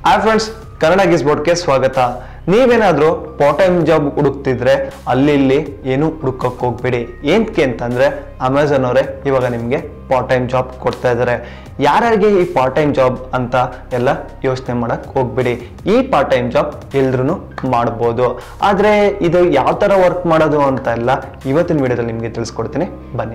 hi friends Kannada ಗಿಸ್ಬೋರ್ಡ್ಗೆ ಸ್ವಾಗತ ನೀವೇನಾದರೂ part time job ಹುಡುಕ್ತಿದ್ರೆ ಅಲ್ಲಿ ಇಲ್ಲಿ ಏನು ಹುಡುಕಕ್ಕೆ ಹೋಗ್ಬೇಡಿ ಏನಕ್ಕೆ ಅಂತಂದ್ರೆ ಅಮೆಝಾನ್ ಅವರೇ ಇವಾಗ ನಿಮಗೆ ಪಾರ್ಟ್ ಟೈಮ್ ಜಾಬ್ ಕೊಡ್ತಾ ಇದ್ದಾರೆ ಯಾರ್ಯಾರಿಗೆ ಈ ಪಾರ್ಟ್ ಟೈಮ್ ಜಾಬ್ ಅಂತ ಎಲ್ಲ ಯೋಚನೆ ಮಾಡಕ್ ಹೋಗ್ಬೇಡಿ ಈ ಪಾರ್ಟ್ ಟೈಮ್ ಜಾಬ್ ಎಲ್ರು ಮಾಡ್ಬೋದು ಆದರೆ ಇದು ಯಾವ ಥರ ವರ್ಕ್ ಮಾಡೋದು ಅಂತ ಎಲ್ಲ ಇವತ್ತಿನ ವಿಡಿಯೋದಲ್ಲಿ ನಿಮಗೆ ತಿಳಿಸ್ಕೊಡ್ತೀನಿ ಬನ್ನಿ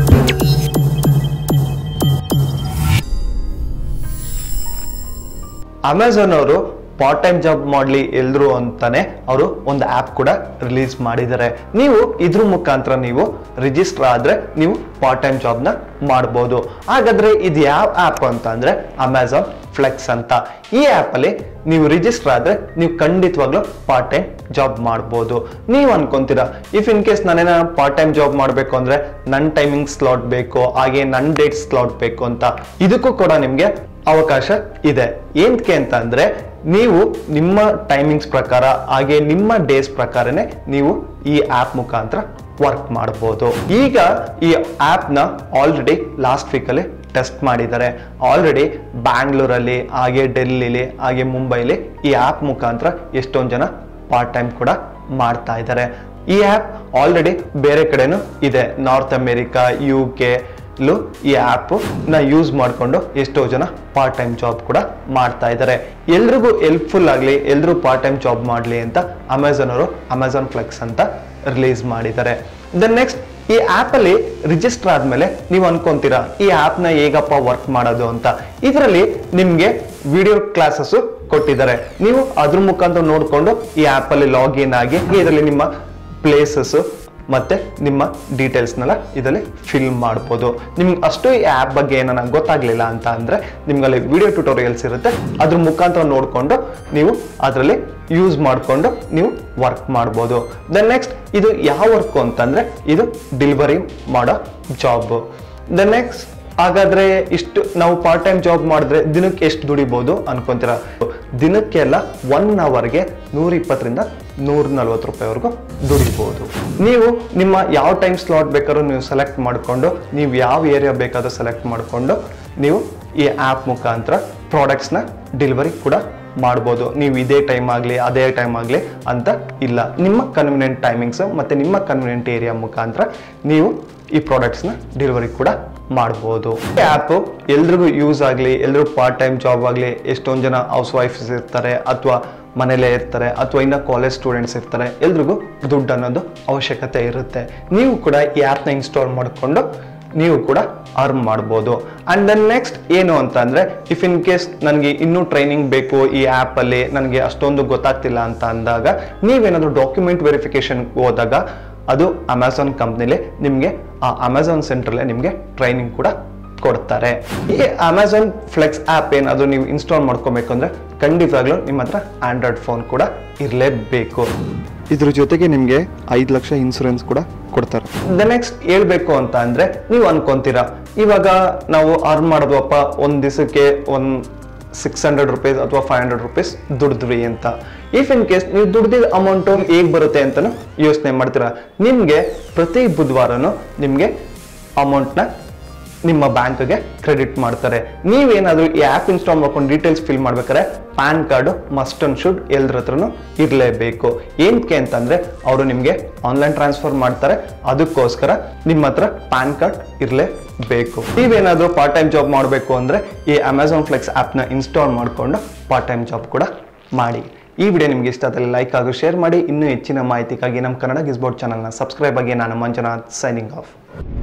ಅಮೆಝಾನ್ ಅವರು ಪಾರ್ಟ್ ಟೈಮ್ ಜಾಬ್ ಮಾಡಲಿ ಎಲ್ರು ಅಂತಾನೆ ಅವರು ಒಂದು ಆ್ಯಪ್ ಕೂಡ ರಿಲೀಸ್ ಮಾಡಿದ್ದಾರೆ ನೀವು ಇದ್ರ ಮುಖಾಂತರ ನೀವು ರಿಜಿಸ್ಟರ್ ಆದ್ರೆ ನೀವು ಪಾರ್ಟ್ ಟೈಮ್ ಜಾಬ್ನ ಮಾಡ್ಬೋದು ಹಾಗಾದ್ರೆ ಇದು ಯಾವ ಆ್ಯಪ್ ಅಂತ ಅಂದ್ರೆ ಅಮೆಝಾನ್ ಫ್ಲೆಕ್ಸ್ ಅಂತ ಈ ಆ್ಯಪಲ್ಲಿ ನೀವು ರಿಜಿಸ್ಟರ್ ಆದ್ರೆ ನೀವು ಖಂಡಿತವಾಗ್ಲೂ ಪಾರ್ಟ್ ಟೈಮ್ ಜಾಬ್ ಮಾಡ್ಬೋದು ನೀವು ಅನ್ಕೊಂತೀರಾ ಇಫ್ ಇನ್ ಕೇಸ್ ನಾನೇನ ಪಾರ್ಟ್ ಟೈಮ್ ಜಾಬ್ ಮಾಡಬೇಕು ಅಂದ್ರೆ ನನ್ನ ಟೈಮಿಂಗ್ ಸ್ಲಾಟ್ ಬೇಕು ಹಾಗೆ ನನ್ನ ಡೇಟ್ ಸ್ಲಾಟ್ ಬೇಕು ಅಂತ ಇದಕ್ಕೂ ಕೂಡ ನಿಮಗೆ ಅವಕಾಶ ಇದೆ ಏನಕ್ಕೆ ಅಂತ ಅಂದ್ರೆ ನೀವು ನಿಮ್ಮ ಟೈಮಿಂಗ್ಸ್ ಪ್ರಕಾರ ಹಾಗೆ ನಿಮ್ಮ ಡೇಸ್ ಪ್ರಕಾರನೇ ನೀವು ಈ ಆ್ಯಪ್ ಮುಖಾಂತರ ವರ್ಕ್ ಮಾಡ್ಬೋದು ಈಗ ಈ ಆ್ಯಪ್ನ ಆಲ್ರೆಡಿ ಲಾಸ್ಟ್ ವೀಕಲ್ಲಿ ಟೆಸ್ಟ್ ಮಾಡಿದ್ದಾರೆ ಆಲ್ರೆಡಿ ಬ್ಯಾಂಗ್ಳೂರಲ್ಲಿ ಹಾಗೆ ಡೆಲ್ಲಿಲಿ ಹಾಗೆ ಮುಂಬೈಲಿ ಈ ಆ್ಯಪ್ ಮುಖಾಂತರ ಎಷ್ಟೊಂದು ಜನ ಪಾರ್ಟ್ ಟೈಮ್ ಕೂಡ ಮಾಡ್ತಾ ಇದ್ದಾರೆ ಈ ಆ್ಯಪ್ ಆಲ್ರೆಡಿ ಬೇರೆ ಕಡೆನೂ ಇದೆ ನಾರ್ತ್ ಅಮೇರಿಕಾ ಯು ಕೆ ಲೂ ಈ ಆ್ಯಪ್ ನ ಯೂಸ್ ಮಾಡಿಕೊಂಡು ಎಷ್ಟೋ ಜನ ಪಾರ್ಟ್ ಟೈಮ್ ಜಾಬ್ ಕೂಡ ಮಾಡ್ತಾ ಇದ್ದಾರೆ ಎಲ್ರಿಗೂ ಹೆಲ್ಪ್ಫುಲ್ ಆಗಲಿ ಎಲ್ರೂ ಪಾರ್ಟ್ ಟೈಮ್ ಜಾಬ್ ಮಾಡಲಿ ಅಂತ ಅಮೆಝಾನ್ ಅವರು ಅಮೆಝಾನ್ ಫ್ಲೆಕ್ಸ್ ಅಂತ ರಿಲೀಸ್ ಮಾಡಿದ್ದಾರೆ ದೆನ್ ನೆಕ್ಸ್ಟ್ ಈ ಆ್ಯಪಲ್ಲಿ ರಿಜಿಸ್ಟರ್ ಆದಮೇಲೆ ನೀವು ಅನ್ಕೊಂತೀರಾ ಈ ಆ್ಯಪ್ನ ಹೇಗಪ್ಪ ವರ್ಕ್ ಮಾಡೋದು ಅಂತ ಇದರಲ್ಲಿ ನಿಮಗೆ ವಿಡಿಯೋ ಕ್ಲಾಸಸ್ಸು ಕೊಟ್ಟಿದ್ದಾರೆ ನೀವು ಅದ್ರ ಮುಖಾಂತರ ನೋಡಿಕೊಂಡು ಈ ಆ್ಯಪಲ್ಲಿ ಲಾಗಿನ್ ಆಗಿ ಇದರಲ್ಲಿ ನಿಮ್ಮ ಪ್ಲೇಸಸ್ಸು ಮತ್ತೆ ನಿಮ್ಮ ಡೀಟೇಲ್ಸ್ನೆಲ್ಲ ಇದರಲ್ಲಿ ಫಿಲ್ ಮಾಡ್ಬೋದು ನಿಮ್ಗೆ ಅಷ್ಟು ಈ ಆ್ಯಪ್ ಬಗ್ಗೆ ಏನಾರ ಗೊತ್ತಾಗ್ಲಿಲ್ಲ ಅಂತ ಅಂದ್ರೆ ನಿಮ್ಗಲ್ಲಿ ವಿಡಿಯೋ ಟ್ಯುಟೋರಿಯಲ್ಸ್ ಇರುತ್ತೆ ಅದ್ರ ಮುಖಾಂತರ ನೋಡಿಕೊಂಡು ನೀವು ಅದರಲ್ಲಿ ಯೂಸ್ ಮಾಡಿಕೊಂಡು ನೀವು ವರ್ಕ್ ಮಾಡ್ಬೋದು ದೆನ್ ನೆಕ್ಸ್ಟ್ ಇದು ಯಾವ ವರ್ಕು ಅಂತಂದ್ರೆ ಇದು ಡೆಲಿವರಿ ಮಾಡೋ ಜಾಬ್ ದೆನ್ ನೆಕ್ಸ್ಟ್ ಹಾಗಾದ್ರೆ ಇಷ್ಟು ನಾವು ಪಾರ್ಟ್ ಟೈಮ್ ಜಾಬ್ ಮಾಡಿದ್ರೆ ದಿನಕ್ಕೆ ಎಷ್ಟು ದುಡಿಬೋದು ಅನ್ಕೊಂತೀರ ದಿನಕ್ಕೆಲ್ಲ ಒನ್ ಅವರ್ಗೆ ನೂರ ಇಪ್ಪತ್ತರಿಂದ ನೂರ ನಲ್ವತ್ತು ರೂಪಾಯಿವರೆಗೂ ದುಡಿಬೋದು ನೀವು ನಿಮ್ಮ ಯಾವ ಟೈಮ್ ಸ್ಲಾಟ್ ಬೇಕಾದ್ರೂ ನೀವು ಸೆಲೆಕ್ಟ್ ಮಾಡಿಕೊಂಡು ನೀವು ಯಾವ ಏರಿಯಾ ಬೇಕಾದ್ರೂ ಸೆಲೆಕ್ಟ್ ಮಾಡಿಕೊಂಡು ನೀವು ಈ ಆ್ಯಪ್ ಮುಖಾಂತರ ಪ್ರಾಡಕ್ಟ್ಸ್ನ ಡೆಲಿವರಿ ಕೂಡ ಮಾಡ್ಬೋದು ನೀವು ಇದೇ ಟೈಮ್ ಆಗಲಿ ಅದೇ ಟೈಮ್ ಆಗಲಿ ಅಂತ ಇಲ್ಲ ನಿಮ್ಮ ಕನ್ವಿನಿಯೆಂಟ್ ಟೈಮಿಂಗ್ಸ್ ಮತ್ತು ನಿಮ್ಮ ಕನ್ವಿನಿಯೆಂಟ್ ಏರಿಯಾ ಮುಖಾಂತರ ನೀವು ಈ ಪ್ರಾಡಕ್ಟ್ಸ್ನ ಡೆಲಿವರಿ ಕೂಡ ಮಾಡ್ಬೋದು ಈ ಆ್ಯಪು ಎಲ್ರಿಗೂ ಯೂಸ್ ಆಗಲಿ ಎಲ್ರಿಗೂ ಪಾರ್ಟ್ ಟೈಮ್ ಜಾಬ್ ಆಗಲಿ ಎಷ್ಟೊಂದು ಜನ ಹೌಸ್ ವೈಫ್ಸ್ ಇರ್ತಾರೆ ಅಥವಾ ಮನೇಲೇ ಇರ್ತಾರೆ ಅಥವಾ ಇನ್ನು ಕಾಲೇಜ್ ಸ್ಟೂಡೆಂಟ್ಸ್ ಇರ್ತಾರೆ ಎಲ್ರಿಗೂ ದುಡ್ಡು ಅನ್ನೋದು ಅವಶ್ಯಕತೆ ಇರುತ್ತೆ ನೀವು ಕೂಡ ಈ ಆ್ಯಪ್ನ ಇನ್ಸ್ಟಾಲ್ ಮಾಡಿಕೊಂಡು ನೀವು ಕೂಡ ಅರ್ನ್ ಮಾಡ್ಬೋದು ಆ್ಯಂಡ್ ದೆನ್ ನೆಕ್ಸ್ಟ್ ಏನು ಅಂತ ಅಂದರೆ ಇಫ್ ಇನ್ ಕೇಸ್ ನನಗೆ ಇನ್ನೂ ಟ್ರೈನಿಂಗ್ ಬೇಕು ಈ ಆ್ಯಪಲ್ಲಿ ನನಗೆ ಅಷ್ಟೊಂದು ಗೊತ್ತಾಗ್ತಿಲ್ಲ ಅಂತ ಅಂದಾಗ ನೀವೇನಾದರೂ ಡಾಕ್ಯುಮೆಂಟ್ ವೆರಿಫಿಕೇಶನ್ ಹೋದಾಗ ಅದು ಅಮೆಝಾನ್ ಕಂಪ್ನಿಲಿ ನಿಮಗೆ ಆ ಅಮೆಝಾನ್ ಸೆಂಟ್ರಲ್ಲೇ ನಿಮಗೆ ಟ್ರೈನಿಂಗ್ ಕೂಡ ಕೊಡ್ತಾರೆ ಈ ಅಮೆಝಾನ್ ಫ್ಲೆಕ್ಸ್ ಆ್ಯಪ್ ಏನಾದರೂ ನೀವು ಇನ್ಸ್ಟಾಲ್ ಮಾಡ್ಕೋಬೇಕು ಅಂದರೆ ಖಂಡಿತವಾಗ್ಲೂ ನಿಮ್ಮ ಹತ್ರ ಆಂಡ್ರಾಯ್ಡ್ ಫೋನ್ ಕೂಡ ಇರಲೇಬೇಕು ಇದ್ರ ಜೊತೆಗೆ ನಿಮಗೆ ಐದು ಲಕ್ಷ ಇನ್ಸೂರೆನ್ಸ್ ಕೂಡ ಕೊಡ್ತಾರೆ ದ ನೆಕ್ಸ್ಟ್ ಹೇಳ್ಬೇಕು ಅಂತ ಅಂದ್ರೆ ನೀವು ಅನ್ಕೊಂತೀರಾ ಇವಾಗ ನಾವು ಅರ್ನ್ ಮಾಡೋದಪ್ಪ ಒಂದ್ ದಿವಸಕ್ಕೆ ಒಂದ್ ಸಿಕ್ಸ್ ಹಂಡ್ರೆಡ್ ರುಪೀಸ್ ಅಥವಾ ಫೈವ್ ಹಂಡ್ರೆಡ್ ರುಪೀಸ್ ದುಡಿದ್ವಿ ಅಂತ ಇಫ್ ಇನ್ ಕೇಸ್ ನೀವು ದುಡ್ದಿದ್ದ ಅಮೌಂಟು ಹೇಗೆ ಬರುತ್ತೆ ಅಂತಲೂ ಯೋಚನೆ ಮಾಡ್ತೀರಾ ನಿಮಗೆ ಪ್ರತಿ ಬುಧವಾರನು ನಿಮಗೆ ಅಮೌಂಟ್ನ ನಿಮ್ಮ ಬ್ಯಾಂಕ್ಗೆ ಕ್ರೆಡಿಟ್ ಮಾಡ್ತಾರೆ ನೀವೇನಾದರೂ ಈ ಆ್ಯಪ್ ಇನ್ಸ್ಟಾಲ್ ಮಾಡ್ಕೊಂಡು ಡೀಟೇಲ್ಸ್ ಫಿಲ್ ಮಾಡ್ಬೇಕಾದ್ರೆ PAN card must and should ಎಲ್ಲರ ಹತ್ರನೂ ಇರಲೇಬೇಕು ಏನಕ್ಕೆ ಅಂತಂದ್ರೆ ಅವರು ನಿಮಗೆ ಆನ್ಲೈನ್ ಟ್ರಾನ್ಸ್ಫರ್ ಮಾಡ್ತಾರೆ ಅದಕ್ಕೋಸ್ಕರ ನಿಮ್ಮ ಹತ್ರ ಪ್ಯಾನ್ ಕಾರ್ಡ್ ಇರಲೇಬೇಕು ನೀವೇನಾದರೂ ಪಾರ್ಟ್ ಟೈಮ್ ಜಾಬ್ ಮಾಡಬೇಕು ಅಂದರೆ ಈ ಅಮೆಝಾನ್ ಫ್ಲೆಕ್ಸ್ ಆ್ಯಪ್ನ ಇನ್ಸ್ಟಾಲ್ ಮಾಡಿಕೊಂಡು ಪಾರ್ಟ್ ಟೈಮ್ ಜಾಬ್ ಕೂಡ ಮಾಡಿ ಈ ವಿಡಿಯೋ ನಿಮಗೆ ಇಷ್ಟ ಆದಲ್ಲಿ ಲೈಕ್ ಹಾಗೂ ಶೇರ್ ಮಾಡಿ ಇನ್ನೂ ಹೆಚ್ಚಿನ ಮಾಹಿತಿಗಾಗಿ ನಮ್ಮ ಕನ್ನಡ ಗಿಸ್ಬೋರ್ಡ್ ಚಾನಲ್ನ ಸಬ್ಸ್ಕ್ರೈಬ್ ಆಗಿ ನಾನು ಮಂಜುನಾಥ್ ಸೈನಿಂಗ್ ಆಫ್